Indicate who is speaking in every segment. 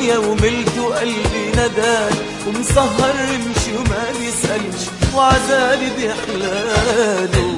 Speaker 1: الدنيا وملت وقلبي ندال ومسهر رمشي وما بيسألش وعذابي بيحلاله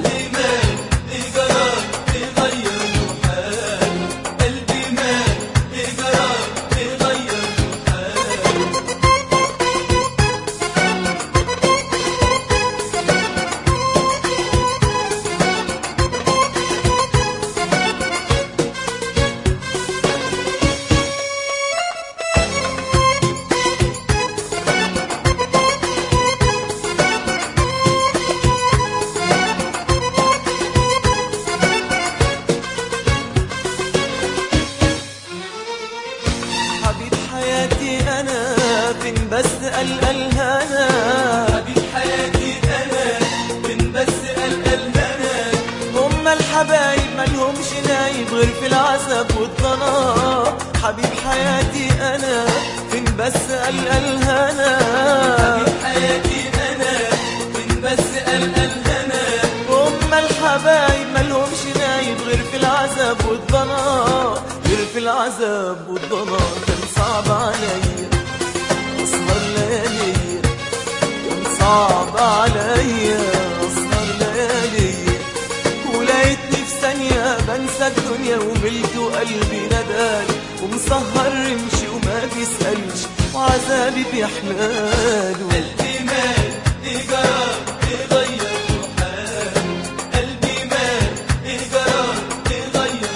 Speaker 1: حبيب حياتي انا فين بس قلقل الهنا
Speaker 2: حبيب حياتي انا من بس القلقلها
Speaker 1: هم الحبايب مالهمش نايب غير في العذاب والضناب حبيب حياتي انا فين بس قلقل الهنا
Speaker 2: حبيب حياتي انا من بس القلقلها
Speaker 1: هم الحبايب مالهمش نايب غير في العذاب والضناب غير في العذاب والضناب كان صعب عليا اسهر ليالي كان صعب عليا اسهر ليالي ولقيتني في ثانية بنسى الدنيا وملت وقلبي ندال ومسهر رمشي وما بيسألش وعذابي بيحلاله
Speaker 2: قلبي مال إيجار تغير حال قلبي مال إيجار تغير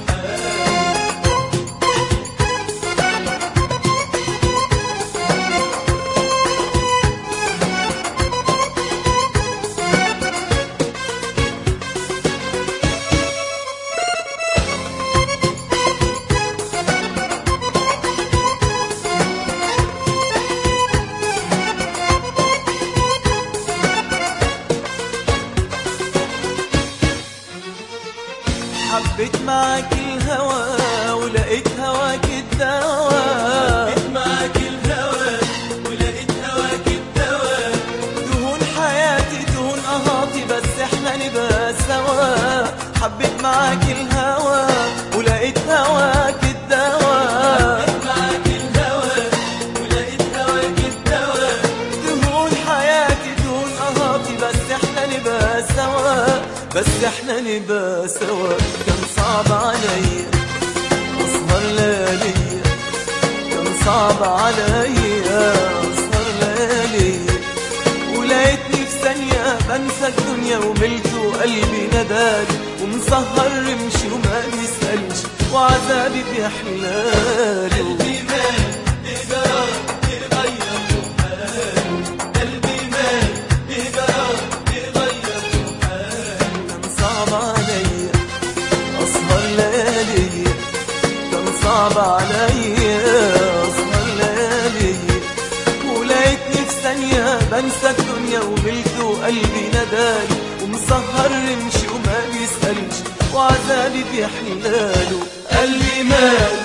Speaker 1: حبيت معاك الهوى ولقيت هواك الدواء
Speaker 2: حبيت معاك الهوى ولقيت هواك الدواء
Speaker 1: دهون حياتي دهون قهاتي بس احنا نبقى سوا حبيت معاك الهوى ولقيت هواك الدواء
Speaker 2: حبيت معاك الهوى ولقيت هواك الدواء
Speaker 1: دهون حياتي دهون قهاتي بس احنا نبقى سوا بس احنا نبقى سوا كان صعب عليا اسهر ليالي كان صعب عليا اسهر ليالي ولقيتني في ثانية بنسى الدنيا وملت وقلبي ندالي ومسهر رمشي وما بيسألش وعذابي بيحلاله
Speaker 2: قلبي مال إيجار تغير حال قلبي مال إيجار تغير
Speaker 1: كان صعب عليا اسهر ليالي كان صعب عليا اسهر ليالي ولقيتني في ثانية بنسى الدنيا وملت وقلبي ندالي ومسهر رمشي وما بيسألش وعذابي بيحلاله
Speaker 2: قلبي مال